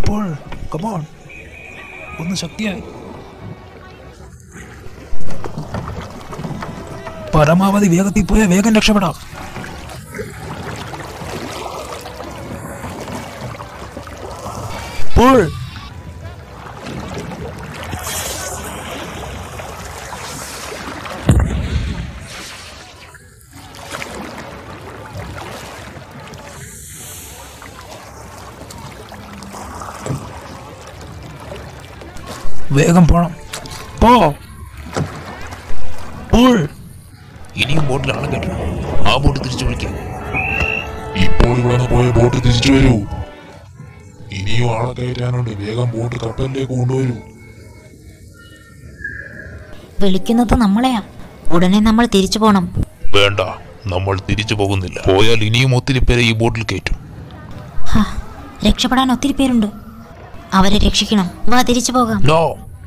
Paul come on ഒന്ന് ശക്തിയായി പരമാവധി വേഗത്തിൽ പോയ വേഗം രക്ഷപ്പെടാം പോൾ വേഗം പോണം പോ പോൾ ഇനിയും ബോട്ടിലാണ് കേട്ടോ ആ ബോട്ട് തിരിച്ചു വിളിക്കാം ഇപ്പോൾ ഇവിടെ നിന്ന് പോയ ബോട്ട് തിരിച്ചു വരൂ ഇനിയും ആളെ കയറ്റാനുണ്ട് വേഗം ബോട്ട് കപ്പലിലേക്ക് കൊണ്ടുവരൂ വിളിക്കുന്നത് നമ്മളെയാ ഉടനെ നമ്മൾ തിരിച്ചു പോണം വേണ്ട നമ്മൾ തിരിച്ചു പോകുന്നില്ല പോയാൽ ഇനിയും ഒത്തിരി പേരെ ഈ ബോട്ടിൽ കയറ്റും ഹാ, രക്ഷപ്പെടാൻ ഒത്തിരി പേരുണ്ട് അവരെ രക്ഷിക്കണം വാ തിരിച്ചു പോകാം നോ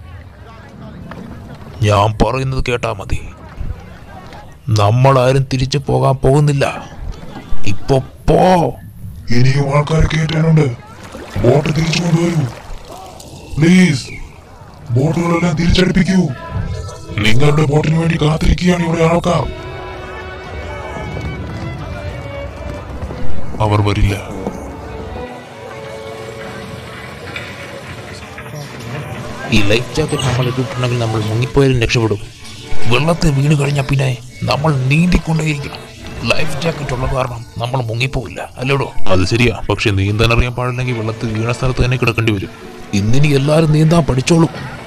ഞാൻ പറയുന്നത് കേട്ടാ മതി നമ്മളാരും തിരിച്ചു പോകാൻ പോകുന്നില്ല ഇപ്പൊ പോ ഇനിയും ആൾക്കാരെ കയറ്റാനുണ്ട് ബോട്ട് തിരിച്ചു കൊണ്ടുവരൂ പ്ലീസ് ബോട്ടുകളെല്ലാം തിരിച്ചടിപ്പിക്കൂ നിങ്ങളുടെ ബോട്ടിന് വേണ്ടി കാത്തിരിക്കുകയാണ് ഇവിടെ ആൾക്കാർ അവർ വരില്ല ഈ ലൈഫ് ജാക്കറ്റ് നമ്മൾ ഇട്ടിട്ടുണ്ടെങ്കിൽ നമ്മൾ മുങ്ങിപ്പോയാലും രക്ഷപ്പെടും വെള്ളത്തിൽ വീണ് കഴിഞ്ഞാൽ പിന്നെ നമ്മൾ നീന്തിക്കൊണ്ടേയിരിക്കണം ലൈഫ് ജാക്കറ്റ് ഉള്ള കാരണം നമ്മൾ മുങ്ങിപ്പോവില്ല അല്ലേടോ അത് ശരിയാ പക്ഷെ നീന്താൻ അറിയാൻ പാടില്ലെങ്കിൽ വെള്ളത്തിൽ വീണ സ്ഥലത്ത് തന്നെ കിടക്കേണ്ടി വരും ഇന്നിനി എല്ലാവരും നീന്താൻ പഠിച്ചോളും